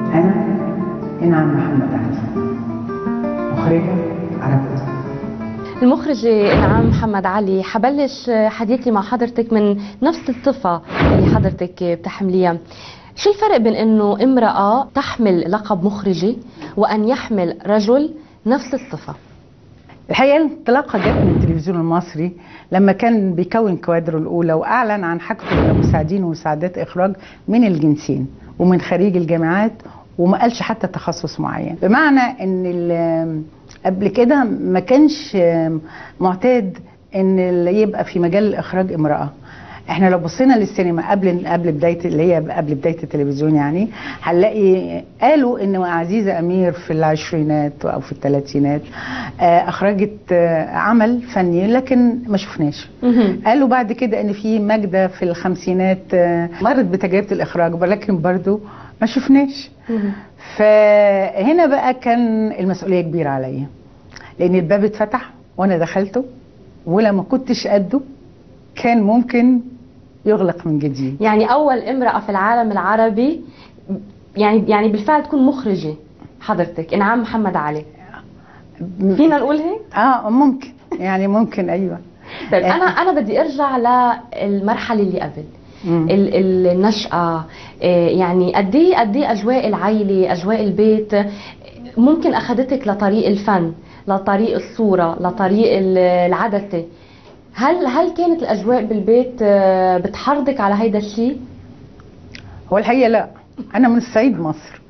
أنا إنعام محمد علي مخرجة عربية المخرجة إنعام محمد علي حبلش حديثي مع حضرتك من نفس الصفة اللي حضرتك بتحمليها شو الفرق بين انه امرأة تحمل لقب مخرجة وان يحمل رجل نفس الصفة الحقيقة الانطلاقة جت من التلفزيون المصري لما كان بيكون كوادره الأولى وأعلن عن حاجته إلى مساعدين ومساعدات إخراج من الجنسين ومن خريج الجامعات وما قالش حتى تخصص معين بمعنى ان ال- قبل كده ما كانش معتاد ان اللي يبقى في مجال الاخراج امراه احنا لو بصينا للسينما قبل قبل بدايه اللي هي قبل بدايه التلفزيون يعني هنلاقي قالوا ان عزيزه امير في العشرينات او في الثلاثينات آه، اخرجت آه، عمل فني لكن ما شفناش قالوا بعد كده ان في ماجده في الخمسينات آه، مرت بتجربه الاخراج ولكن برضو ما شفناش فهنا بقى كان المسؤوليه كبيره عليا لان الباب اتفتح وانا دخلته ولما كنتش قده كان ممكن يغلق من جديد يعني اول امرأة في العالم العربي يعني يعني بالفعل تكون مخرجة حضرتك انعام محمد علي فينا نقول هيك؟ اه ممكن يعني ممكن ايوه طيب انا انا بدي ارجع للمرحلة اللي قبل مم. ال- ال- النشأة آه، يعني قد ايه قد ايه اجواء العيلة اجواء البيت آه، ممكن اخذتك لطريق الفن لطريق الصورة لطريق ال- العدسة هل هل كانت الاجواء بالبيت آه، بتحرضك على هيدا الشيء؟ هو الحقيقه لا انا من الصعيد مصر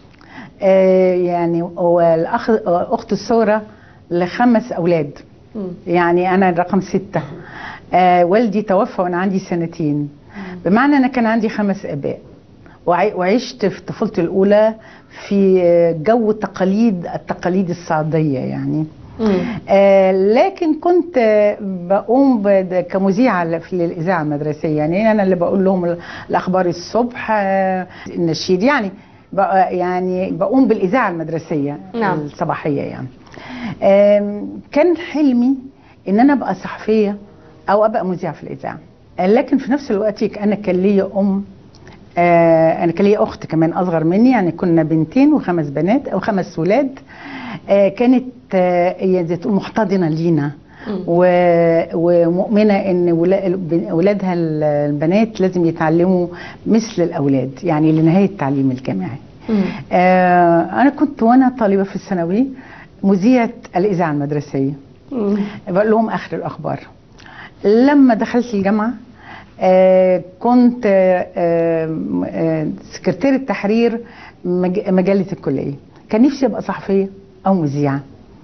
آه يعني هو الاخ اخت الصوره لخمس اولاد مم. يعني انا رقم ستة آه والدي توفى وانا عندي سنتين بمعنى انا كان عندي خمس اباء وعي- وعشت في طفولتي الاولى في آه، جو تقاليد التقاليد الصعيديه يعني مم. آه لكن كنت آه، بقوم بد- كمذيعه في الاذاعه المدرسيه يعني انا اللي بقول لهم ال- الاخبار الصبح آه، النشيد يعني بقى يعني بقوم بالاذاعه المدرسيه نعم. الصباحيه يعني آم، كان حلمي ان انا ابقى صحفيه او ابقى مذيعه في الاذاعه آه، لكن في نفس الوقت انا كان ليا ام آه، انا كان ليا اخت كمان اصغر مني يعني كنا بنتين وخمس بنات او خمس ولاد آه، كانت آه، هي زي تقول محتضنه لينا مم. و- ومؤمنه ان ولا- ولادها البنات لازم يتعلموا مثل الاولاد يعني لنهايه التعليم الجامعي مم. آه، انا كنت وانا طالبه في الثانوي مذيعه الاذاعه المدرسيه مم. بقول لهم اخر الاخبار لما دخلت الجامعه آه كنت آه آه سكرتير التحرير مج- مجله الكليه كان نفسي ابقى صحفيه او مذيعه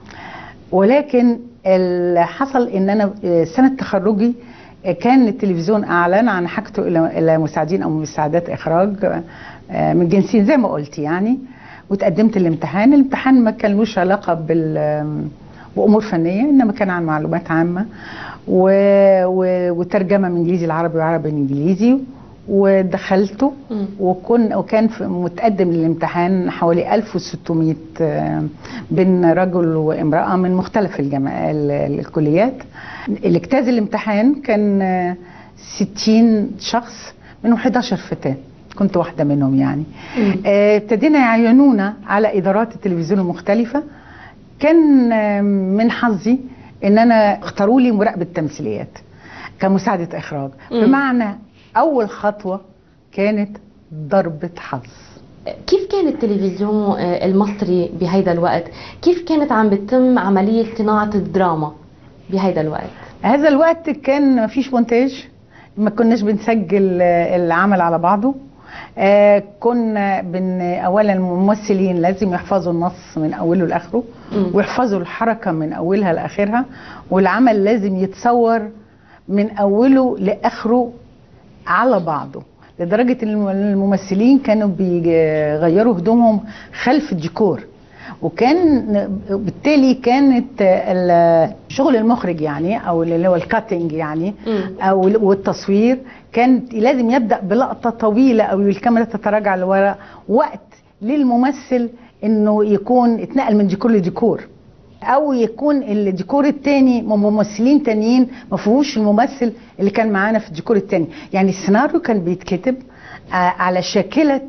ولكن اللي حصل ان انا آه، سنه تخرجي آه، كان التلفزيون اعلن عن حاجته الى الى مساعدين او مساعدات اخراج آه، من جنسين زي ما قلت يعني وتقدمت الامتحان الامتحان ما كان لوش علاقه بال آم، بامور فنيه انما كان عن معلومات عامه و... و... وترجمه من انجليزي لعربي وعربي لانجليزي ودخلته مم. وكن وكان في متقدم للامتحان حوالي 1600 آه، بين رجل وامراه من مختلف الجامعات الكليات اللي اجتاز الامتحان كان آه، 60 شخص منهم 11 فتاه كنت واحده منهم يعني مم. آه، ابتدينا يعينونا على ادارات التلفزيون المختلفه كان آه، من حظي ان انا اختاروا لي مراقبه تمثيليات كمساعده اخراج مم. بمعنى اول خطوه كانت ضربه حظ كيف كان التلفزيون آه، المصري بهيدا الوقت؟ كيف كانت عم بتتم عملية صناعة الدراما بهيدا الوقت؟ هذا الوقت كان ما فيش مونتاج ما كناش بنسجل آه، العمل على بعضه آه كنا بن اولا الممثلين لازم يحفظوا النص من اوله لاخره مم. ويحفظوا الحركه من اولها لاخرها والعمل لازم يتصور من اوله لاخره على بعضه لدرجه ان الم- الممثلين كانوا بيغيروا هدومهم خلف الديكور وكان بالتالي كانت ال- شغل المخرج يعني او اللي هو الكاتنج يعني مم. او ال- والتصوير كان لازم يبدا بلقطه طويله او الكاميرا تتراجع لورا وقت للممثل انه يكون اتنقل من ديكور لديكور او يكون الديكور التاني من ممثلين تانيين ما فيهوش الممثل اللي كان معانا في الديكور التاني يعني السيناريو كان بيتكتب آه، على شاكله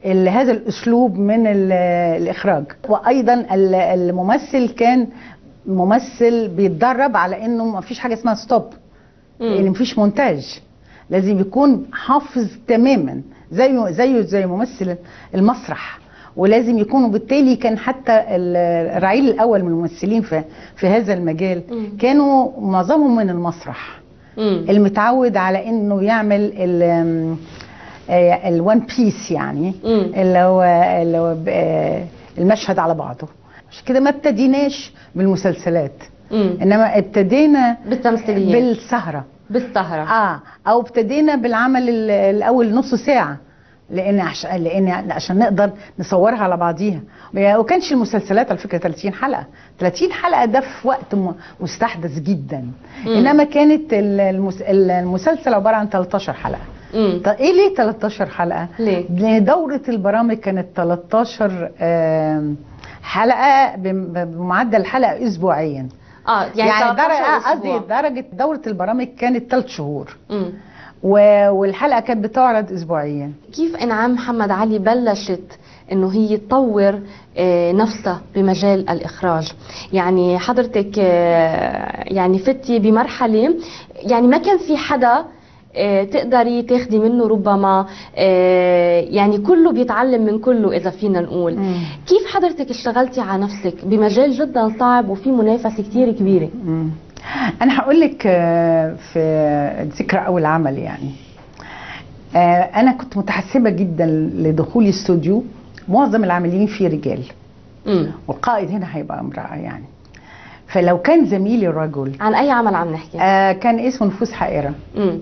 ال- هذا الاسلوب من ال- الاخراج وايضا ال- الممثل كان ممثل بيتدرب على انه ما فيش حاجه اسمها ستوب لان مفيش مونتاج لازم يكون حافظ تماما زيه زيه زي ممثل المسرح ولازم يكونوا بالتالي كان حتى ال- الرعيل الاول من الممثلين في في هذا المجال مم. كانوا معظمهم من المسرح مم. المتعود على انه يعمل ال الوان بيس يعني مم. اللي هو اللي هو ب- آه، المشهد على بعضه عشان كده ما ابتديناش بالمسلسلات مم. انما ابتدينا بالتمثيلية بالسهره بالسهرة اه او ابتدينا بالعمل ال- الاول نص ساعه لان عشان لان عشان نقدر نصورها على بعضيها وكانش المسلسلات على فكره 30 حلقه 30 حلقه ده في وقت م- مستحدث جدا مم. انما كانت ال- المس- المسلسل عباره عن 13 حلقه مم. طب ايه ليه 13 حلقه ليه؟ لان دوره البرامج كانت 13 آم، حلقه بم- بمعدل حلقه اسبوعيا اه يعني, يعني 13 درجه قصدي أسبوع. درجه دوره البرامج كانت 3 شهور مم. و- والحلقه كانت بتعرض اسبوعيا كيف انعام محمد علي بلشت انه هي تطور آه، نفسها بمجال الاخراج يعني حضرتك آه، يعني فتي بمرحله يعني ما كان في حدا آه، تقدري تاخدي منه ربما آه، يعني كله بيتعلم من كله اذا فينا نقول مم. كيف حضرتك اشتغلتي على نفسك بمجال جدا صعب وفي منافسه كتير كبيره مم. انا هقول لك آه، في ذكرى اول عمل يعني آه، انا كنت متحسبه جدا لدخولي استوديو معظم العاملين فيه رجال مم. والقائد هنا هيبقى امراه يعني فلو كان زميلي الرجل عن اي عمل عم نحكي آه، كان اسمه نفوس حائره مم.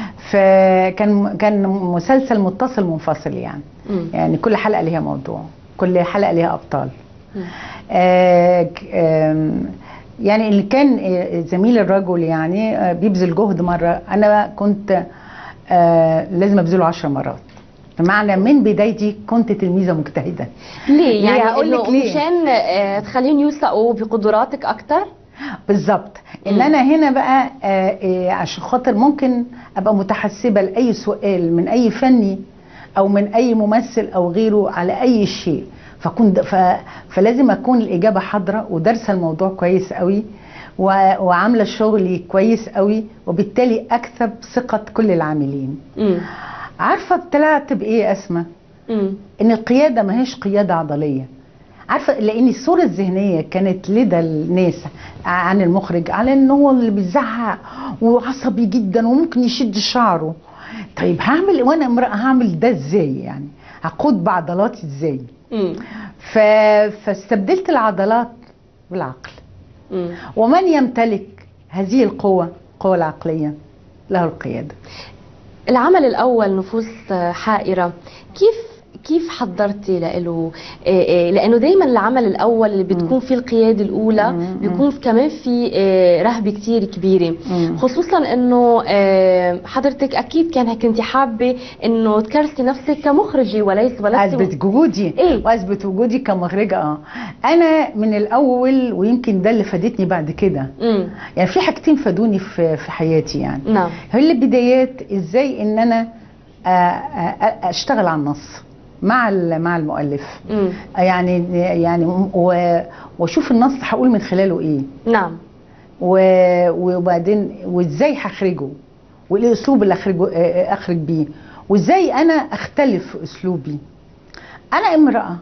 فكان كان مسلسل متصل منفصل يعني مم. يعني كل حلقه ليها موضوع كل حلقه ليها ابطال مم. آه، ك- آم، يعني اللي كان آه، زميل الرجل يعني آه، بيبذل جهد مره انا كنت آه، لازم ابذله عشر مرات بمعنى من بدايتي كنت تلميذه مجتهده ليه يعني هقول لك إنه ليه. مشان آه، تخليهم يوثقوا بقدراتك اكتر بالظبط ان مم. انا هنا بقى آه، آه، عشان خاطر ممكن ابقى متحسبه لاي سؤال من اي فني او من اي ممثل او غيره على اي شيء فكون ف... فلازم اكون الاجابه حاضره ودارسه الموضوع كويس قوي و... وعامله شغلي كويس قوي وبالتالي اكسب ثقه كل العاملين امم عارفه طلعت بايه يا اسماء امم ان القياده ما هيش قياده عضليه عارفه لان الصوره الذهنيه كانت لدى الناس عن المخرج على ان هو اللي بيزعق وعصبي جدا وممكن يشد شعره طيب هعمل وانا امراه هعمل ده ازاي يعني هقود بعضلاتي ازاي امم ف... فاستبدلت العضلات بالعقل امم ومن يمتلك هذه القوه القوه العقليه له القياده العمل الاول نفوس آه، حائره كيف كيف حضرتي له لانه دائما العمل الاول اللي بتكون فيه القياده الاولى مم. بيكون كمان في آه، رهبه كتير كبيره مم. خصوصا انه آه، حضرتك اكيد كان كنت حابه انه تكرسي نفسك كمخرجه وليس ولست اثبت وجودي إيه؟ واثبت وجودي كمخرجه اه انا من الاول ويمكن ده اللي فادتني بعد كده امم يعني في حاجتين فادوني في في حياتي يعني نعم هي البدايات ازاي ان انا آه، آه، اشتغل على النص مع ال- مع المؤلف امم يعني يعني و- واشوف النص هقول من خلاله ايه نعم و- وبعدين وازاي هخرجه وايه الاسلوب اللي اخرجه آه، اخرج بيه وازاي انا اختلف في اسلوبي انا امراه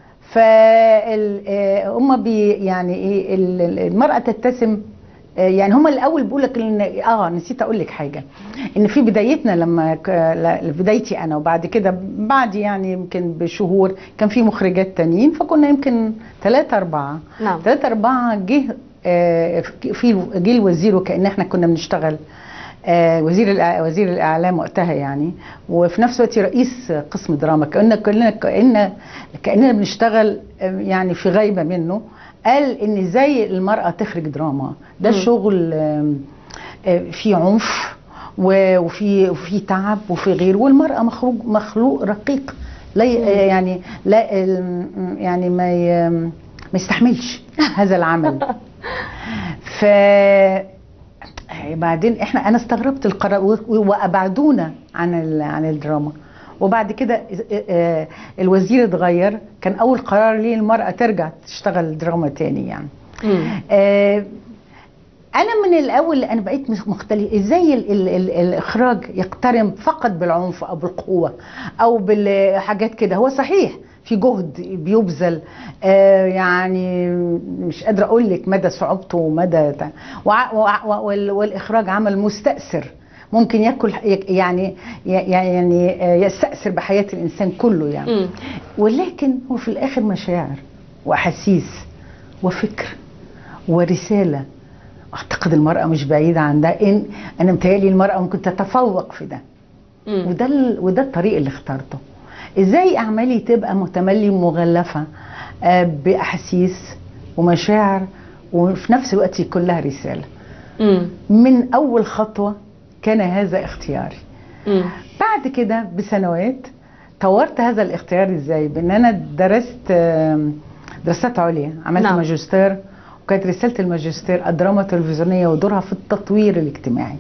فهم بي يعني ايه ال- ال- المراه تتسم آه، يعني هم الاول بيقول لك ان اه نسيت اقول لك حاجه ان في بدايتنا لما ك- ل- بدايتي انا وبعد كده بعد يعني يمكن بشهور كان في مخرجات تانيين فكنا يمكن ثلاثة أربعة نعم ثلاثة أربعة جه آه، في جه الوزير وكأن احنا كنا بنشتغل آه، وزير الإع- وزير الإعلام وقتها يعني وفي نفس الوقت رئيس قسم دراما كأن كلنا كأن كأننا بنشتغل آه، يعني في غيبة منه قال إن ازاي المرأة تخرج دراما ده مم. شغل آم، آه، فيه عنف و- وفي وفي تعب وفي غير والمرأة مخلوق مخلوق رقيق لا ي- مم. آه، يعني لا ال- يعني ما ي- ما يستحملش هذا العمل ف بعدين احنا انا استغربت القرار و- وابعدونا عن ال- عن الدراما وبعد كده آه، الوزير اتغير كان اول قرار ليه المراه ترجع تشتغل دراما تاني يعني مم. آه، انا من الاول انا بقيت مخ- مختلف ازاي ال ال ال الاخراج يقترن فقط بالعنف او بالقوه او بالحاجات كده هو صحيح في جهد بيبذل آه يعني مش قادره اقول لك مدى صعوبته ومدى تع- وع- وع- وال- والاخراج عمل مستاثر ممكن ياكل يعني يعني آه، يستاثر بحياه الانسان كله يعني مم. ولكن هو في الاخر مشاعر واحاسيس وفكر ورساله اعتقد المراه مش بعيده عن ده ان انا متهيألي المراه ممكن تتفوق في ده مم. وده ال... وده الطريق اللي اخترته ازاي اعمالي تبقى متملي ومغلفه آه، باحاسيس ومشاعر وفي نفس الوقت يكون لها رساله مم. من اول خطوه كان هذا اختياري مم. بعد كده بسنوات طورت هذا الاختيار ازاي بان انا درست آم، دراسات عليا عملت نعم. نعم. ماجستير وكانت رساله الماجستير الدراما التلفزيونيه ودورها في التطوير الاجتماعي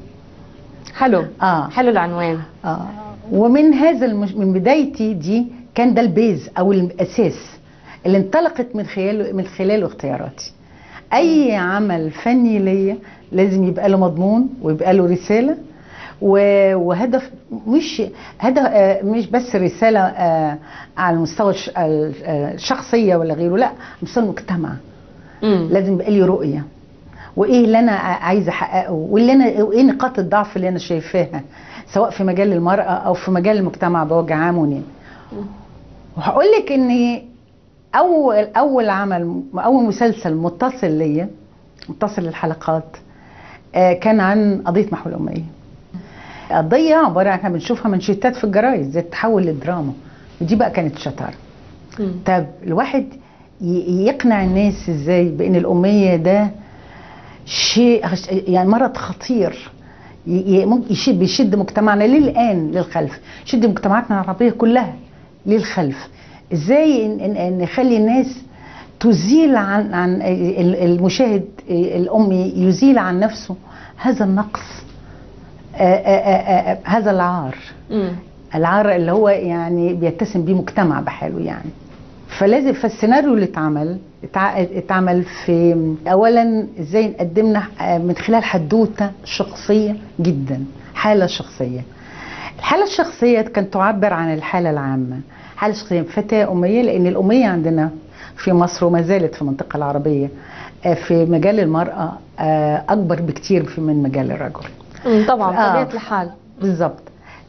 حلو اه حلو العنوان اه ومن هذا المش... من بدايتي دي كان ده البيز او الاساس اللي انطلقت من خلاله من خلاله اختياراتي اي عمل فني ليا لازم يبقى له مضمون ويبقى له رساله و- وهدف مش هدف آه، مش بس رساله آه، على المستوى الش- ال- آه، الشخصيه ولا غيره لا على مستوى المجتمع مم. لازم يبقى لي رؤيه وايه اللي انا ع- عايزه احققه واللي انا وايه نقاط الضعف اللي انا شايفاها سواء في مجال المراه او في مجال المجتمع بوجه عام ونين وهقول لك ان اول اول عمل اول مسلسل متصل ليا متصل الحلقات آه، كان عن قضيه محو الاميه قضيه عباره عن احنا بنشوفها منشطات في الجرايد زي تحول للدراما ودي بقى كانت شطاره مم. طب الواحد ي- يقنع الناس ازاي بان الاميه ده شيء يعني مرض خطير ي- ي- ممكن يشد بيشد مجتمعنا للان للخلف يشد مجتمعاتنا العربيه كلها للخلف ازاي إن- إن- إن نخلي الناس تزيل عن عن ال- المشاهد الامي يزيل عن نفسه هذا النقص آه، آه، آه، آه، هذا العار مم. العار اللي هو يعني بيتسم بيه مجتمع بحاله يعني فلازم فالسيناريو اللي اتعمل اتع- اتعمل في اولا ازاي نقدمنا من خلال حدوته شخصيه جدا حاله شخصيه الحاله الشخصيه كانت تعبر عن الحاله العامه حاله شخصيه فتاه اميه لان الاميه عندنا في مصر وما زالت في المنطقه العربيه آه، في مجال المراه آه، اكبر بكتير في- من مجال الرجل مم. طبعا آه. طبيعه الحال بالظبط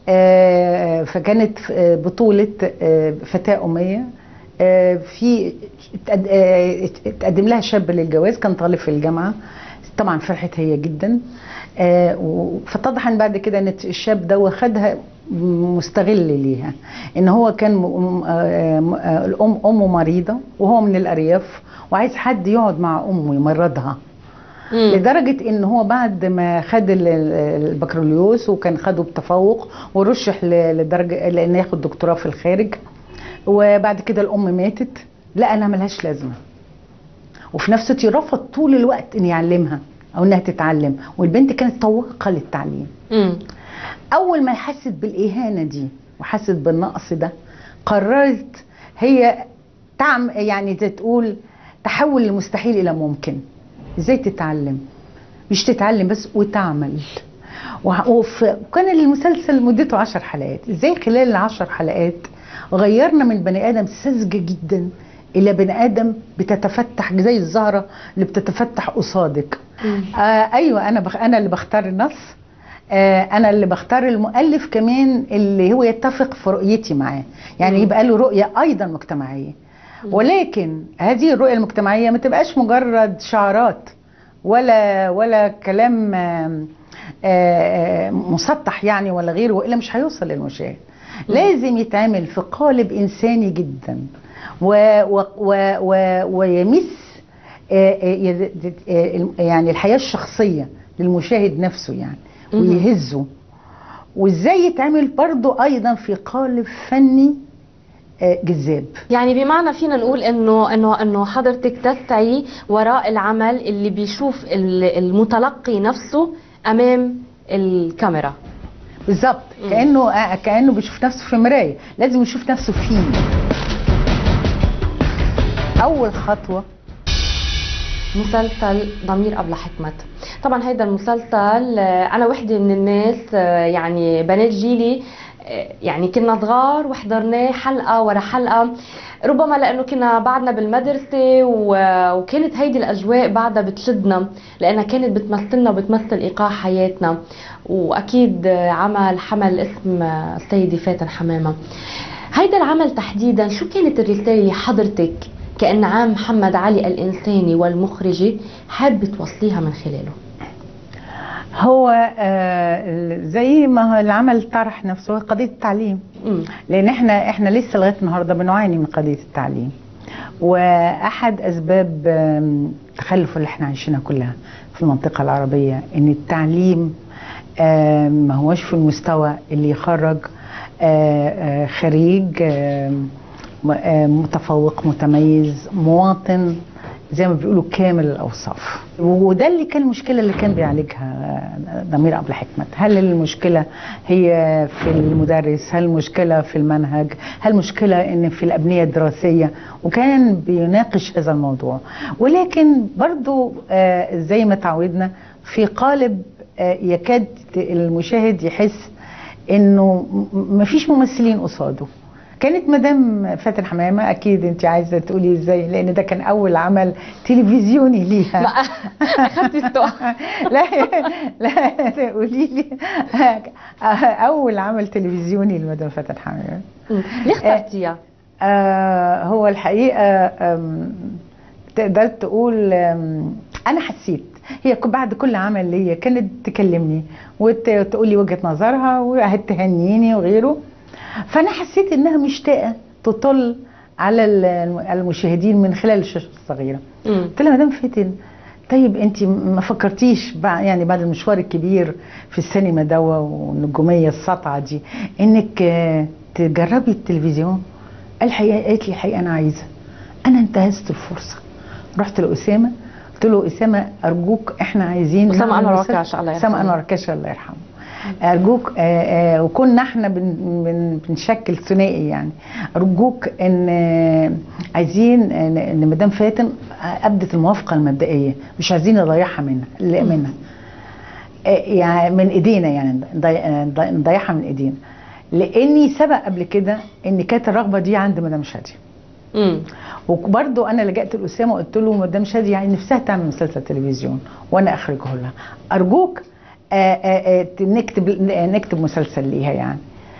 آه، فكانت آه، بطولة آه، فتاة أمية آه، في اتقد- آه، اتقدم لها شاب للجواز كان طالب في الجامعة طبعا فرحت هي جدا آه، و- فاتضح ان بعد كده ان الشاب ده واخدها مستغل ليها ان هو كان م- آه، م- آه، الام امه مريضه وهو من الارياف وعايز حد يقعد مع امه يمرضها مم. لدرجه ان هو بعد ما خد ال- ال- البكالوريوس وكان خده بتفوق ورشح ل- لدرجه لان ياخد دكتوراه في الخارج وبعد كده الام ماتت لا انا ملهاش لازمه وفي نفس الوقت رفض طول الوقت ان يعلمها او انها تتعلم والبنت كانت طواقه للتعليم مم. اول ما حست بالاهانه دي وحست بالنقص ده قررت هي تعم يعني زي تقول تحول المستحيل الى ممكن ازاي تتعلم مش تتعلم بس وتعمل وه- وف- وكان المسلسل مدته عشر حلقات ازاي خلال العشر حلقات غيرنا من بني ادم ساذجه جدا الى بني ادم بتتفتح زي الزهره اللي بتتفتح قصادك مم. آه ايوه انا بخ... انا اللي بختار النص آه انا اللي بختار المؤلف كمان اللي هو يتفق في رؤيتي معاه يعني مم. يبقى له رؤيه ايضا مجتمعيه ولكن هذه الرؤيه المجتمعيه ما تبقاش مجرد شعارات ولا ولا كلام آم، آه، آه، مسطح يعني ولا غيره والا مش هيوصل للمشاهد لازم يتعمل في قالب انساني جدا و و و و ويمس آه، آه، يد- آه، يعني الحياه الشخصيه للمشاهد نفسه يعني مهم. ويهزه وازاي يتعمل برضه ايضا في قالب فني آه، جذاب يعني بمعنى فينا نقول انه انه انه حضرتك تسعي وراء العمل اللي بيشوف ال- المتلقي نفسه امام الكاميرا بالظبط مم. كانه آه، كانه بيشوف نفسه في مرايه لازم يشوف نفسه فيه اول خطوه مسلسل ضمير قبل حكمت طبعا هيدا المسلسل آه، انا وحده من الناس آه، يعني بنات جيلي آه، يعني كنا صغار وحضرناه حلقه ورا حلقه ربما لانه كنا بعدنا بالمدرسه و- وكانت هيدي الاجواء بعدها بتشدنا لانها كانت بتمثلنا وبتمثل ايقاع حياتنا واكيد آه، عمل حمل اسم آه، السيده فاتن حمامه هيدا العمل تحديدا شو كانت الرساله اللي حضرتك كإنعام محمد علي الإنساني والمخرجة حابة توصليها من خلاله هو آه، زي ما هو العمل طرح نفسه هو قضيه التعليم مم. لان احنا احنا لسه لغايه النهارده بنعاني من قضيه التعليم واحد اسباب آم، التخلف اللي احنا عايشينها كلها في المنطقه العربيه ان التعليم آم، ما هوش في المستوى اللي يخرج آه، آه، خريج آم، م- آه، متفوق متميز مواطن زي ما بيقولوا كامل الاوصاف وده اللي كان المشكله اللي كان بيعالجها آه، ضمير قبل حكمت هل المشكله هي في المدرس هل المشكله في المنهج هل المشكله ان في الابنيه الدراسيه وكان بيناقش هذا الموضوع ولكن برضو آه، زي ما تعودنا في قالب آه، يكاد المشاهد يحس انه م- مفيش ممثلين قصاده كانت مدام فاتن حمامه اكيد انت عايزه تقولي ازاي لان ده كان اول عمل تلفزيوني ليها ما اخذتي السؤال لا لا قولي لي اول عمل تلفزيوني لمدام فاتن حمامه مم. ليه اخترتيها؟ آه هو الحقيقه آم، تقدر تقول آم، انا حسيت هي ك- بعد كل عمل ليا كانت تكلمني وتقول لي وجهه نظرها وهتهنيني وغيره فانا حسيت انها مشتاقه تطل على ال- المشاهدين من خلال الشاشه الصغيره مم. قلت لها مدام فاتن طيب انت ما فكرتيش بع- يعني بعد المشوار الكبير في السينما دوا والنجوميه الساطعه دي انك آه، تجربي التلفزيون الحقيقه قالت لي الحقيقه انا عايزه انا انتهزت الفرصه رحت لاسامه قلت له اسامه ارجوك احنا عايزين أسامة نعمل أنور مسلسل- عكاش، الله يرحمه. اسامه انور عكاش الله يرحمه ارجوك آه، آه، وكنا احنا بن بن بنشكل ثنائي يعني ارجوك ان آه، عايزين ان إن مدام فاتن ابدت الموافقه المبدئيه مش عايزين نضيعها منها لا منها آه، يعني من ايدينا يعني نضي- آه، نضي- نضيعها من ايدينا لاني سبق قبل كده ان كانت الرغبه دي عند مدام شاديه مم. وبرضه انا لجأت لأسامة وقلت له مدام شادي يعني نفسها تعمل مسلسل تلفزيون وانا اخرجه لها ارجوك آه، آه، آه، نكتب نكتب مسلسل ليها يعني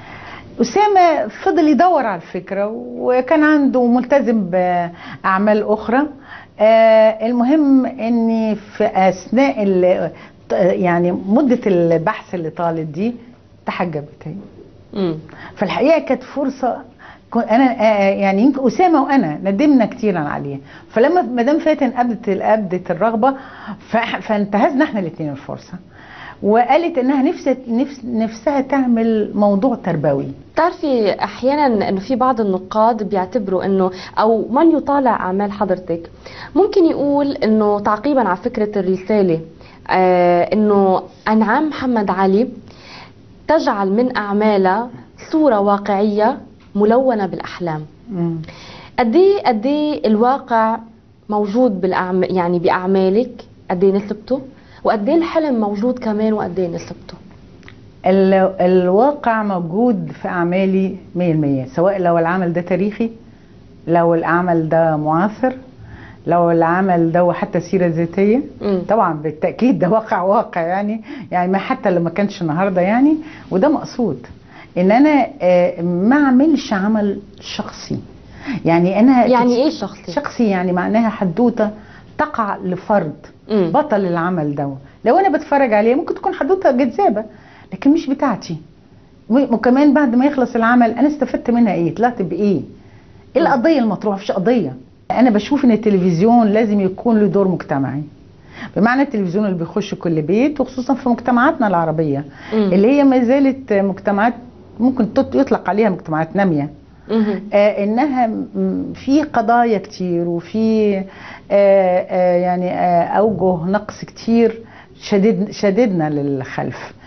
أسامة فضل يدور على الفكرة وكان عنده ملتزم بأعمال أخرى آه، المهم أني في أثناء ال- يعني مدة البحث اللي طالت دي تحجبت هي مم. فالحقيقه كانت فرصه كن- انا آه، يعني يمكن اسامه وانا ندمنا كتير عليها فلما مدام فاتن ابدت ابدت الرغبه ف- فانتهزنا احنا الاثنين الفرصه وقالت انها نفسها نفس نفسها تعمل موضوع تربوي بتعرفي احيانا انه في بعض النقاد بيعتبروا انه او من يطالع اعمال حضرتك ممكن يقول انه تعقيبا على فكره الرساله آه انه انعام محمد علي تجعل من اعمالها صوره واقعيه ملونه بالاحلام مم. قد ايه قد ايه الواقع موجود بالأعم... يعني باعمالك قد ايه نسبته وقد ايه الحلم موجود كمان وقد ايه نسبته ال- الواقع موجود في اعمالي 100% سواء لو العمل ده تاريخي لو العمل ده معاصر لو العمل ده حتى سيره ذاتيه مم. طبعا بالتاكيد ده واقع واقع يعني يعني ما حتى لو ما كانش النهارده يعني وده مقصود ان انا آه، ما اعملش عمل شخصي يعني انا يعني ايه شخصي شخصي يعني معناها حدوته تقع لفرد مم. بطل العمل ده لو انا بتفرج عليه ممكن تكون حدوته جذابه لكن مش بتاعتي و- وكمان بعد ما يخلص العمل انا استفدت منها ايه طلعت بايه ايه القضيه المطروحه مفيش قضيه انا بشوف ان التلفزيون لازم يكون له دور مجتمعي بمعنى التلفزيون اللي بيخش كل بيت وخصوصا في مجتمعاتنا العربيه مم. اللي هي ما زالت مجتمعات ممكن تط- يطلق عليها مجتمعات ناميه مهم. آه انها م- في قضايا كتير وفي آه آه يعني آه اوجه نقص كتير شدد شددنا للخلف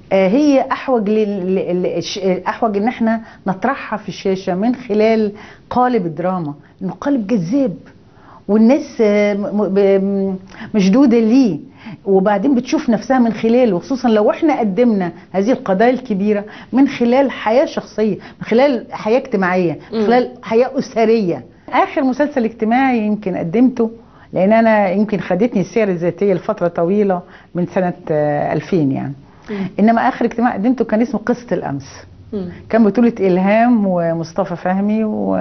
آه، هي احوج لل... لل- الش- احوج ان احنا نطرحها في الشاشه من خلال قالب الدراما انه قالب جذاب والناس آه، م- م- ب- م- مشدوده ليه وبعدين بتشوف نفسها من خلاله خصوصا لو احنا قدمنا هذه القضايا الكبيره من خلال حياه شخصيه من خلال حياه اجتماعيه من مم. خلال حياه اسريه اخر مسلسل اجتماعي يمكن قدمته لان انا يمكن خدتني السيره الذاتيه لفتره طويله من سنه آه، 2000 يعني مم. انما اخر اجتماع قدمته كان اسمه قصه الامس مم. كان بطوله الهام ومصطفى فهمي و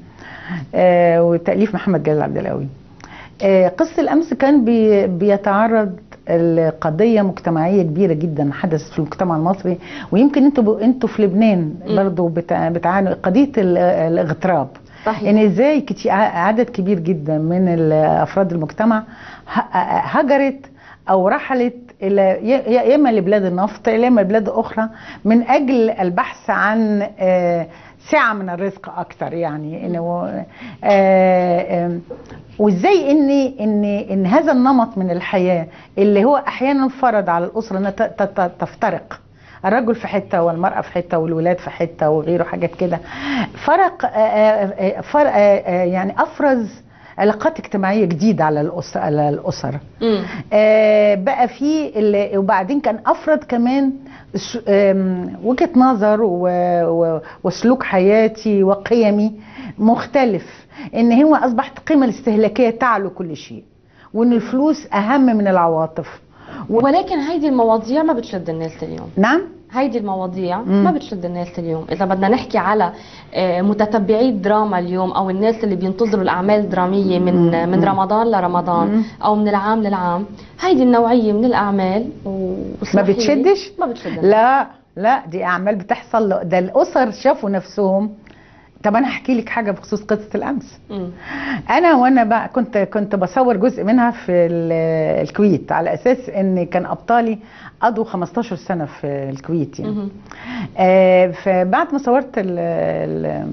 آه، وتاليف محمد جلال عبد القوي آه، قصه الامس كان بي بيتعرض القضية مجتمعية كبيرة جدا حدثت في المجتمع المصري ويمكن انتوا انتوا في لبنان مم. برضو بتع- بتعانوا قضية ال- الاغتراب صحيح يعني ازاي كتي- عدد كبير جدا من ال- افراد المجتمع ه- هجرت او رحلت الى يا يا اما لبلاد النفط يا اما لبلاد اخرى من اجل البحث عن آه، سعه من الرزق اكتر يعني انه آه، آم، وازاي ان ان ان هذا النمط من الحياه اللي هو احيانا فرض على الاسره انها ت- ت- ت- تفترق الرجل في حته والمراه في حته والولاد في حته وغيره حاجات كده فرق آه، آه، آه، فرق آه، آه، يعني افرز علاقات اجتماعيه جديده على الاسر على الاسر مم. آه، بقى في ال- وبعدين كان افرض كمان س- آم، وجهه نظر و- و- وسلوك حياتي وقيمي مختلف ان هو اصبحت القيمه الاستهلاكيه تعلو كل شيء وان الفلوس اهم من العواطف ولكن هيدي المواضيع ما بتشد الناس اليوم نعم هيدي المواضيع مم. ما بتشد الناس اليوم اذا بدنا نحكي على آه، متتبعي الدراما اليوم او الناس اللي بينتظروا الاعمال الدراميه من مم. من رمضان لرمضان مم. او من العام للعام هيدي النوعيه من الاعمال و- ما واسمحي لي، بتشدش ما بتشد الناس. لا لا دي اعمال بتحصل ل- ده الاسر شافوا نفسهم طب انا هحكي لك حاجه بخصوص قصه الامس مم. انا وانا بقى كنت كنت بصور جزء منها في ال- الكويت على اساس ان كان ابطالي قضوا 15 سنه في الكويت يعني مهم. آه فبعد ما صورت ال ال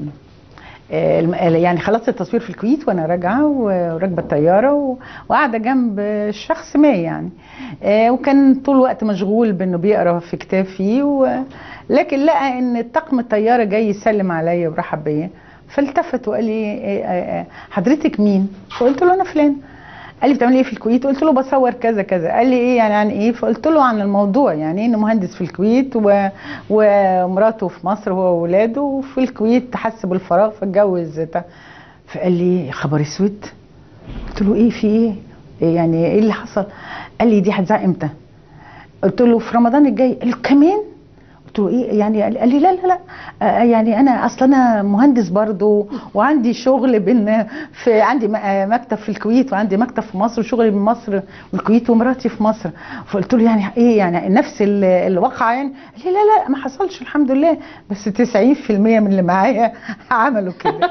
آه، الم- يعني خلصت التصوير في الكويت وانا راجعه وراكبه الطياره و- وقاعده جنب شخص ما يعني آه، وكان طول الوقت مشغول بانه بيقرا في كتاب فيه و- لكن لقى ان طقم الطياره جاي يسلم عليا ورحب بيا فالتفت وقال لي آه، آه، آه، حضرتك مين؟ فقلت له انا فلان قال لي بتعملي ايه في الكويت؟ قلت له بصور كذا كذا، قال لي ايه يعني عن ايه؟ فقلت له عن الموضوع يعني انه مهندس في الكويت و... ومراته في مصر هو واولاده وفي الكويت حس بالفراغ فاتجوز تا- فقال لي يا خبر اسود قلت له ايه في ايه؟ إيه يعني ايه اللي حصل؟ قال لي دي هتذاع امتى؟ قلت له في رمضان الجاي قال له كمان؟ قلت له ايه يعني قال قال لي لا لا لا آه، يعني انا اصلا انا مهندس برضو وعندي شغل بين في عندي م- آه، مكتب في الكويت وعندي مكتب في مصر وشغلي من مصر والكويت ومراتي في مصر فقلت له يعني ايه يعني نفس ال- الواقع يعني قال لي لا لا ما حصلش الحمد لله بس 90% من اللي معايا عملوا كده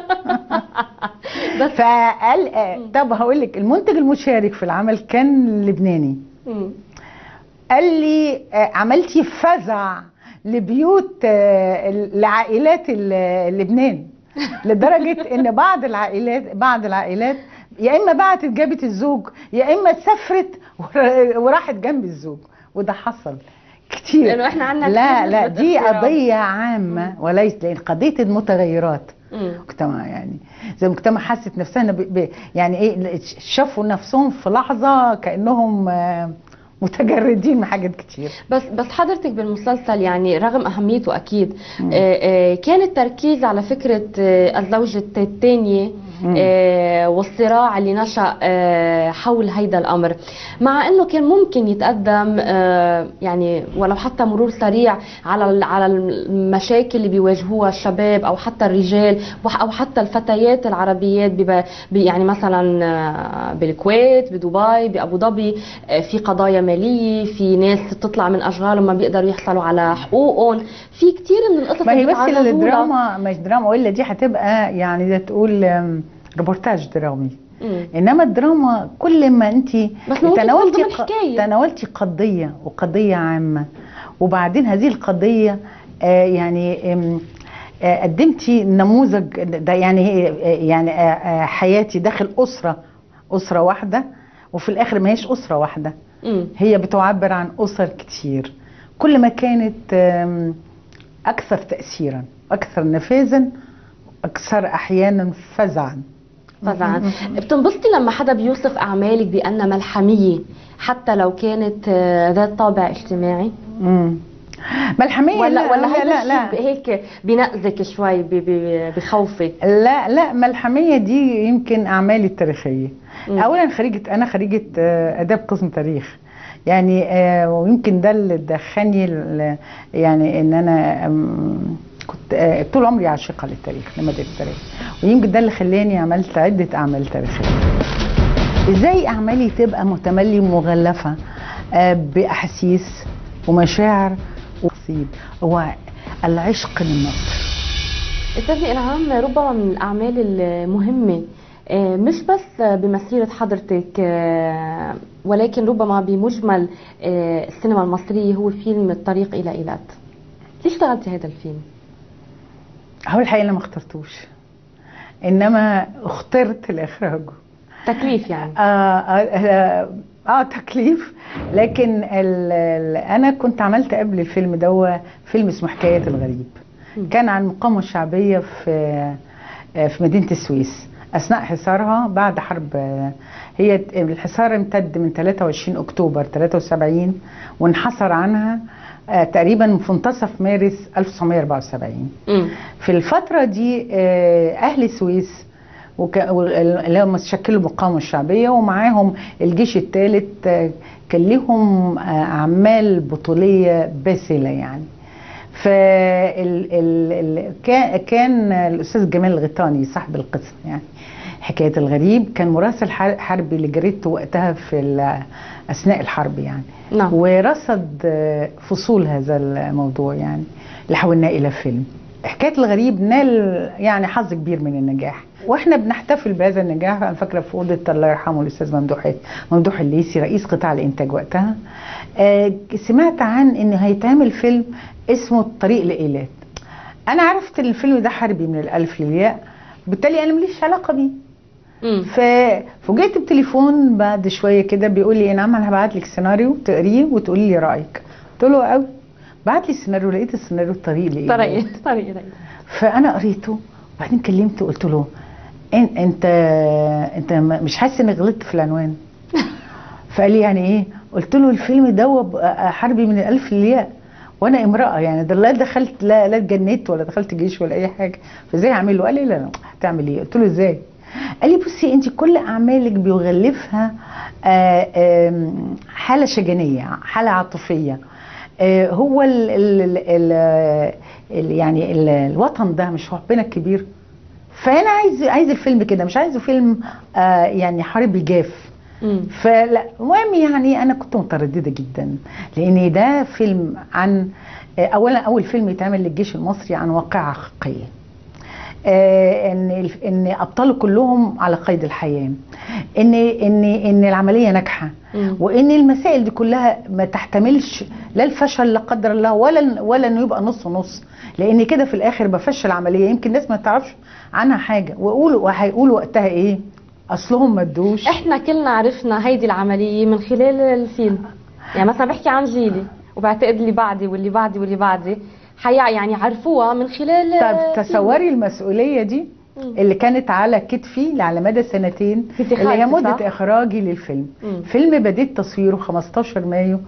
بس فقال آه، طب هقول لك المنتج المشارك في العمل كان لبناني مم. قال لي آه، عملتي فزع لبيوت آه، لعائلات ال- لبنان لدرجه ان بعض العائلات بعض العائلات يا اما بعتت جابت الزوج يا اما سافرت ور- وراحت جنب الزوج وده حصل كتير لأنه إحنا عنا لا كتير لا نسبة دي اغتراب. قضيه عامه وليس لان قضيه المتغيرات مم. مجتمع يعني زي المجتمع حست نفسها إن ب- ب- يعني ايه شافوا نفسهم في لحظه كانهم آه، متجردين من حاجات كتير بس بس حضرتك بالمسلسل يعني رغم اهميته اكيد مم. آه، آه، كان التركيز على فكره آه، الزوجه الثانيه مم. آه، والصراع اللي نشا آه، حول هيدا الامر مع انه كان ممكن يتقدم آه، يعني ولو حتى مرور سريع على ال- على المشاكل اللي بيواجهوها الشباب او حتى الرجال وح- او حتى الفتيات العربيات بب- ب- يعني مثلا آه، بالكويت بدبي بابو ظبي آه، في قضايا ماليه في ناس تطلع من اشغالهم ما بيقدروا يحصلوا على حقوقهم في كثير من القصص ما هي اللي بس بيتعرضوا لها. الدراما مش دراما والا دي هتبقى يعني ده تقول آم، ريبورتاج درامي مم. انما الدراما كل ما انت بس ممكن تناولتي تكون ضمن ق- حكاية. تناولتي قضيه وقضيه عامه وبعدين هذه القضيه آه، يعني آم، آه، قدمتي نموذج ده يعني هي- آه، يعني آه، آه، حياتي داخل اسره اسره واحده وفي الاخر ما هيش اسره واحده مم. هي بتعبر عن اسر كتير كل ما كانت آم، اكثر تاثيرا اكثر نفاذا اكثر احيانا فزعا طبعا بتنبسطي لما حدا بيوصف اعمالك بانها ملحميه حتى لو كانت آه، ذات طابع اجتماعي مم. ملحميه ولا لا ولا لا هيدا لا, لا. الشيء هيك بنقزك شوي ب- ب- بخوفك لا لا ملحمية دي يمكن أعمالي التاريخية مم. أولا خريجة أنا خريجة آه، آداب قسم تاريخ يعني آه، ويمكن ده اللي دخلني ال- يعني إن أنا أم، كنت آه، طول عمري عاشقة للتاريخ لمادة التاريخ ويمكن ده اللي خلاني عملت عدة أعمال تاريخية إزاي أعمالي تبقى متملي ومغلفة آه، بأحاسيس ومشاعر وقصيد هو العشق لمصر استاذي انعام ربما من الاعمال المهمه آه، مش بس بمسيرة حضرتك آه، ولكن ربما بمجمل آه، السينما المصرية هو فيلم الطريق إلى إيلات ليش اشتغلتي هذا الفيلم؟ هو الحقيقة أنا ما اخترتوش إنما اخترت لإخراجه تكليف يعني آه, آه, آه, آه تكليف لكن ال ال أنا كنت عملت قبل الفيلم ده فيلم اسمه حكاية الغريب مم. كان عن المقاومة الشعبية في آه، في مدينة السويس أثناء حصارها بعد حرب آه، هي الحصار امتد من 23 أكتوبر 73 وانحصر عنها آه، تقريبا في منتصف مارس 1974 مم. في الفترة دي آه، أهل السويس وك- وال- اللي هم شكلوا المقاومة الشعبية ومعاهم الجيش الثالث آه، كان لهم آه، أعمال بطولية باسلة يعني فال ال ال كان كان الأستاذ جمال الغيطاني صاحب القسم يعني حكاية الغريب كان مراسل حر- حربي لجريدته وقتها في ال- أثناء الحرب يعني نعم ورصد آه، فصول هذا الموضوع يعني اللي حولناه الى فيلم حكايه الغريب نال يعني حظ كبير من النجاح واحنا بنحتفل بهذا النجاح انا فاكره في اوضه الله يرحمه الاستاذ ممدوح ممدوح الليثي رئيس قطاع الانتاج وقتها آه، سمعت عن ان هيتعمل فيلم اسمه الطريق لايلات انا عرفت ان الفيلم ده حربي من الالف للياء بالتالي انا ماليش علاقه بيه مم. ففوجئت بتليفون بعد شويه كده بيقول لي نعم انا هبعت لك سيناريو تقريه وتقولي لي رايك قلت له قوي بعت لي السيناريو لقيت السيناريو طريق لإيه طريق طريق إلى إيلات. فانا قريته وبعدين كلمته قلت له إن انت انت م- مش حاسس اني غلطت في العنوان فقال لي يعني ايه قلت له الفيلم ده هو حربي من الالف للياء وانا امراه يعني ده لا دخلت لا لا اتجنيت ولا دخلت جيش ولا اي حاجه فازاي اعمل له قال لي لا لا هتعمل ايه قلت له ازاي قال لي بصي انت كل اعمالك بيغلفها آه، آم، حاله شجنيه حاله عاطفيه آه، هو ال ال ال ال ال يعني ال الوطن ده مش حبنا الكبير فانا عايز عايز الفيلم كده مش عايزه فيلم آه يعني حربي جاف مم. فلا المهم يعني انا كنت متردده جدا لان ده فيلم عن آه، اولا اول فيلم يتعمل للجيش المصري عن واقعه حقيقيه آه، ان الف- ان ابطاله كلهم على قيد الحياه ان ان ان العمليه ناجحه مم. وان المسائل دي كلها ما تحتملش لا الفشل لا قدر الله ولا ولا انه يبقى نص نص لان كده في الاخر بفشل عمليه يمكن الناس ما تعرفش عنها حاجه ويقولوا وهيقولوا وقتها ايه اصلهم ما ادوش احنا كلنا عرفنا هيدي العملية من خلال الفيلم يعني مثلا بحكي عن جيلي وبعتقد اللي بعدي واللي بعدي واللي بعدي حيا يعني عرفوها من خلال طب تصوري المسؤوليه دي مم. اللي كانت على كتفي اللي على مدى سنتين كنتي اللي هي خايفة، مده صح؟ اخراجي للفيلم مم. فيلم بديت تصويره 15 مايو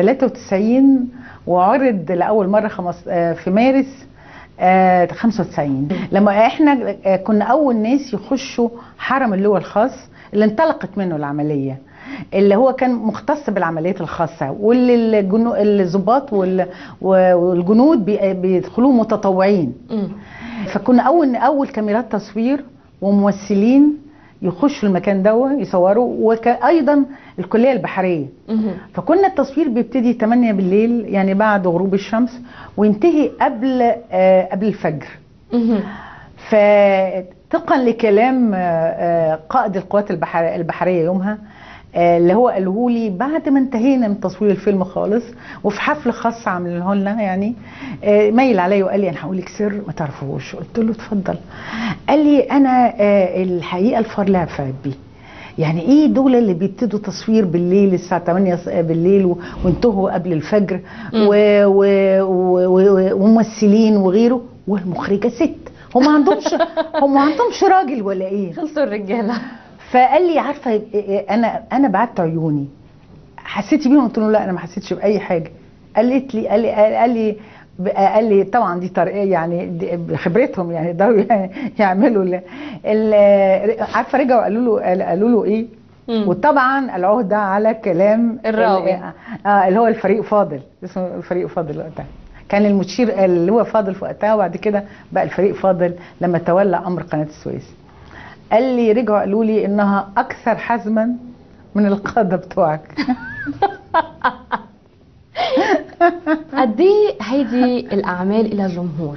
93 وعرض لاول مره خمس آه، في مارس آه، 95 لما احنا آه، كنا اول ناس يخشوا حرم اللواء الخاص اللي انطلقت منه العمليه اللي هو كان مختص بالعمليات الخاصه واللي الجنو- الضباط وال- والجنود بي- بيدخلوه متطوعين مم. فكنا اول اول كاميرات تصوير وممثلين يخشوا المكان ده يصوروا وايضا الكليه البحريه مم. فكنا التصوير بيبتدي 8 بالليل يعني بعد غروب الشمس وينتهي قبل آه قبل الفجر مم. فطبقا لكلام آه، آه، قائد القوات البحر البحريه يومها آه، اللي هو قاله لي بعد ما انتهينا من تصوير الفيلم خالص وفي حفل خاص عاملينه لنا يعني آه، ميل عليا وقال لي انا هقول لك سر ما تعرفوش قلت له اتفضل قال لي انا آه، الحقيقه الفار لعب في عبي يعني ايه دول اللي بيبتدوا تصوير بالليل الساعه 8 ص- بالليل و- وانتهوا قبل الفجر مم. و- و- و- و- وممثلين وغيره والمخرجه ست هم ما عندهمش هم ما عندهمش راجل ولا ايه خلصوا الرجاله فقال لي عارفه إيه- إيه، انا انا بعت عيوني حسيتي بيهم قلت له لا انا ما حسيتش باي حاجه قالت لي قال لي قال لي قال لي طبعا دي طريقه يعني دي بخبرتهم يعني يقدروا يعملوا ال- ال- عارفه رجعوا قالوا له قالوا له ايه مم. وطبعا العهده على كلام الراوي. ال- اه اللي هو الفريق فاضل اسمه الفريق فاضل وقتها كان المشير اللي هو فاضل في وقتها وبعد كده بقى الفريق فاضل لما تولى امر قناه السويس قال لي رجعوا قالوا لي انها اكثر حزما من القاده بتوعك قد ايه هيدي الاعمال لها جمهور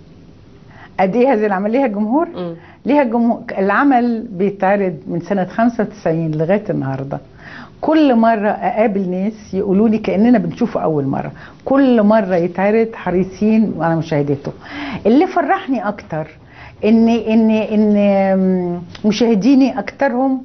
قد ايه هذه العمل ليها جمهور مم. ليها جمهور العمل بيتعرض من سنه 95 لغايه النهارده كل مره اقابل ناس يقولوا لي كاننا بنشوفه اول مره كل مره يتعرض حريصين على مشاهدته اللي فرحني اكتر ان ان ان مشاهديني اكترهم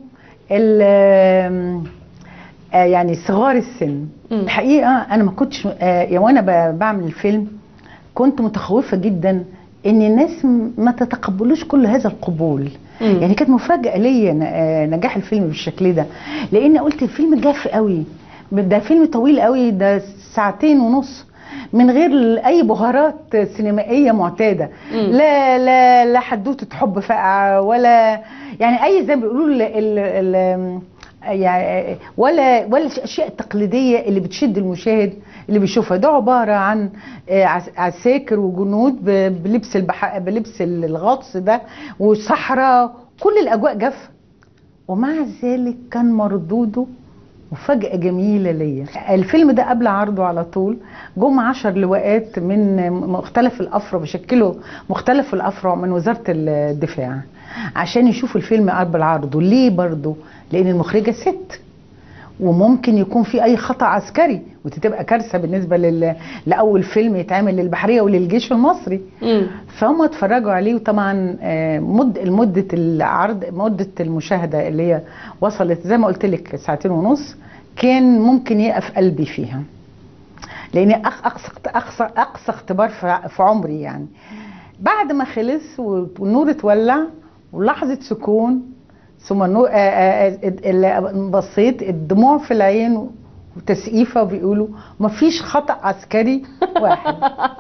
ال- آه يعني صغار السن مم. الحقيقه انا ما كنتش آه يا وانا ب- بعمل الفيلم كنت متخوفه جدا ان الناس م- ما تتقبلوش كل هذا القبول مم. يعني كانت مفاجاه ليا ن- آه، نجاح الفيلم بالشكل ده لان قلت الفيلم جاف قوي ده فيلم طويل قوي ده ساعتين ونص من غير اي بهارات سينمائيه معتاده مم. لا لا لا حدوته حب فاقعه ولا يعني اي زي ما بيقولوا ال- ال- ال- يعني ولا ولا الاشياء التقليديه اللي بتشد المشاهد اللي بيشوفها ده عباره عن آه، عس- عساكر وجنود ب- بلبس البح... بلبس الغطس ده وصحراء كل الاجواء جافه ومع ذلك كان مردوده مفاجأة جميلة ليا الفيلم ده قبل عرضه على طول جم عشر لواءات من مختلف الأفرع بيشكلوا مختلف الأفرع من وزارة الدفاع عشان يشوفوا الفيلم قبل عرضه ليه برضه لأن المخرجة ست وممكن يكون في اي خطا عسكري ودي تبقى كارثه بالنسبه لل... لاول فيلم يتعمل للبحريه وللجيش المصري مم. فهم اتفرجوا عليه وطبعا آه، مد مده العرض مده المشاهده اللي هي وصلت زي ما قلت لك ساعتين ونص كان ممكن يقف قلبي فيها لان أق- اقصى اقصى اقصى اختبار في في عمري يعني بعد ما خلص والنور اتولع ولحظه سكون ثم النور آه، آه، آه، ال- بصيت الدموع في العين وتسقيفه وبيقولوا مفيش خطا عسكري واحد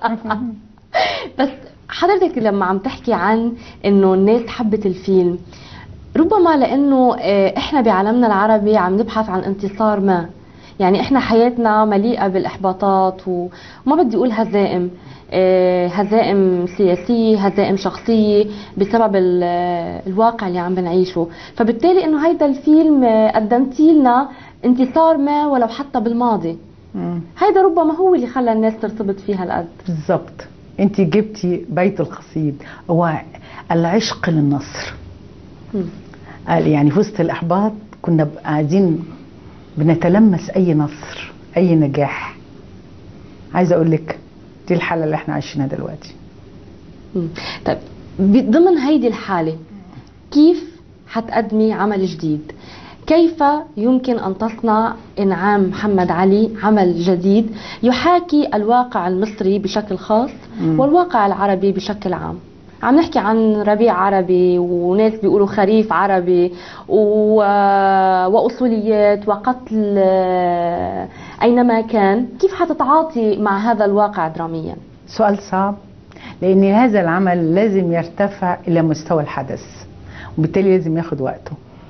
بس حضرتك لما عم تحكي عن انه الناس حبت الفيلم ربما لانه آه، احنا بعالمنا العربي عم نبحث عن انتصار ما يعني احنا حياتنا مليئه بالاحباطات و- وما بدي اقول هزائم آه، هزائم سياسيه هزائم شخصيه بسبب ال- آه، الواقع اللي عم بنعيشه فبالتالي انه هيدا الفيلم آه، قدمتي لنا انتصار ما ولو حتى بالماضي مم. هيدا ربما هو اللي خلى الناس ترتبط فيها هالقد بالظبط انت جبتي بيت القصيد هو العشق للنصر مم. قال يعني في وسط الاحباط كنا ب- قاعدين بنتلمس اي نصر اي نجاح عايزه اقول لك دي الحاله اللي احنا عايشينها دلوقتي مم. طيب ب- ضمن هيدي الحالة كيف حتقدمي عمل جديد؟ كيف يمكن أن تصنع إنعام محمد علي عمل جديد يحاكي الواقع المصري بشكل خاص مم. والواقع العربي بشكل عام عم نحكي عن ربيع عربي وناس بيقولوا خريف عربي و... وأصوليات وقتل آه، أينما كان كيف حتتعاطي مع هذا الواقع دراميا؟ سؤال صعب لان هذا العمل لازم يرتفع الى مستوى الحدث وبالتالي لازم ياخد وقته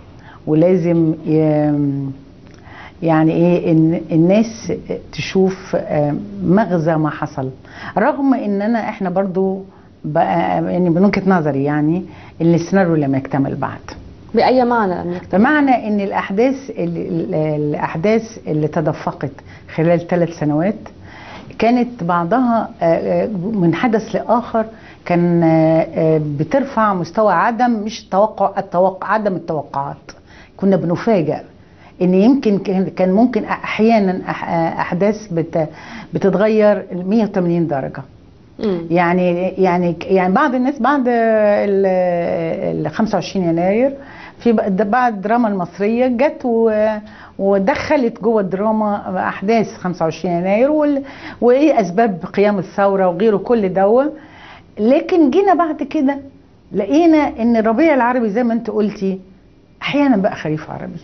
ولازم ي- يعني ايه ان الناس تشوف آه، مغزى ما حصل رغم ان انا احنا برضو بقى يعني من وجهه نظري يعني ان السيناريو لم يكتمل بعد بأي معنى لم يكتب؟ بمعنى ان الاحداث ال- ال- الاحداث اللي تدفقت خلال ثلاث سنوات كانت بعضها آه، آه، من حدث لاخر كان آه، آه، بترفع مستوى عدم مش توقع التوقع عدم التوقعات كنا بنفاجئ ان يمكن كان كان ممكن احيانا أح- آه، احداث بت- بتتغير 180 درجه مم. يعني يعني يعني بعض الناس بعد ال ال 25 يناير في ب- بعض الدراما المصريه جت و- ودخلت جوه الدراما احداث 25 يناير وال- وايه اسباب قيام الثوره وغيره كل دوا لكن جينا بعد كده لقينا ان الربيع العربي زي ما انت قلتي احيانا بقى خريف عربي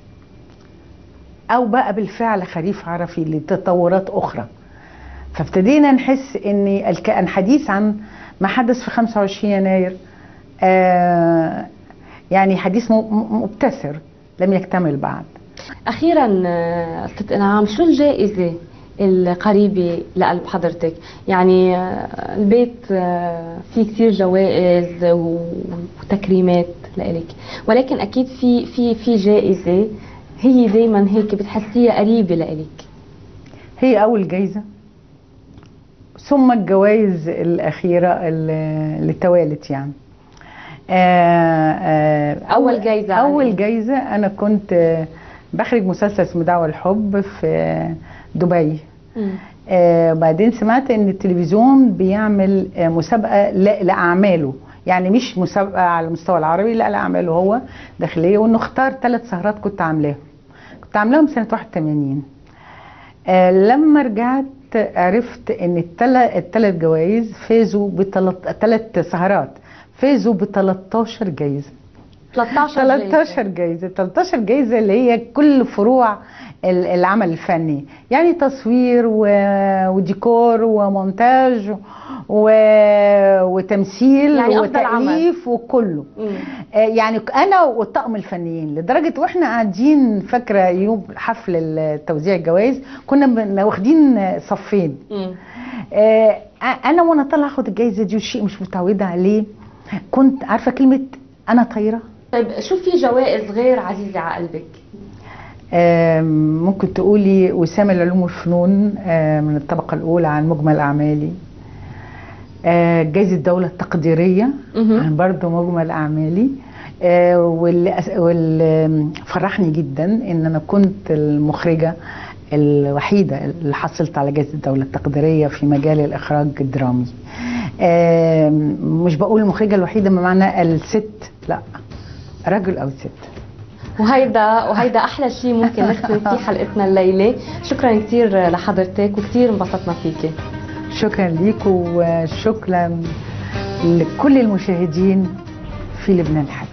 او بقى بالفعل خريف عربي لتطورات اخرى فابتدينا نحس ان الكأن حديث عن ما حدث في 25 يناير آه يعني حديث م- م- مبتسر لم يكتمل بعد اخيرا آه، استاذ انعام شو الجائزه القريبه لقلب حضرتك يعني آه، البيت آه، فيه كثير جوائز و- وتكريمات لإلك ولكن اكيد في في في جائزه هي دائما هيك بتحسيها قريبه لإلك هي اول جايزه ثم الجوائز الاخيره اللي اللي توالت يعني آه آه أول جايزة اول عليك. جايزه انا كنت آه، بخرج مسلسل اسمه دعوه الحب في آه، دبي مم. آه بعدين سمعت ان التلفزيون بيعمل آه مسابقه ل- لاعماله يعني مش مسابقه على المستوى العربي لا لاعماله هو داخليه وانه اختار ثلاث سهرات كنت عاملاهم كنت عاملاهم سنه 81 آه لما رجعت عرفت ان الثلاث جوائز فازوا بثلاث سهرات فازوا ب 13 جايزه 13 13 جايزة 13 جايزة اللي هي كل فروع ال- العمل الفني يعني تصوير و- وديكور ومونتاج و- وتمثيل يعني أفضل عمل. وتأليف وكله مم. آه، يعني انا والطاقم الفنيين لدرجه واحنا قاعدين فاكره يوم حفل توزيع الجوائز كنا بن- واخدين صفين مم. آه، انا وانا طالعه اخد الجايزه دي وشيء مش متعوده عليه كنت عارفه كلمه انا طايره طيب شو في جوائز غير عزيزه على قلبك؟ آم، ممكن تقولي وسام العلوم والفنون آه، من الطبقة الأولى عن مجمل أعمالي آه، جايزة الدولة التقديرية مهم. عن برضه مجمل أعمالي آه، واللي أس- واللي فرحني جدا إن أنا كنت المخرجة الوحيدة اللي حصلت على جائزة الدولة التقديرية في مجال الإخراج الدرامي آم، مش بقول المخرجة الوحيدة بمعنى الست لا رجل أو ست وهيدا وهيدا احلى شيء ممكن نختم فيه حلقتنا الليله شكرا كثير لحضرتك وكثير انبسطنا فيكي شكرا ليك وشكرا لكل المشاهدين في لبنان الحي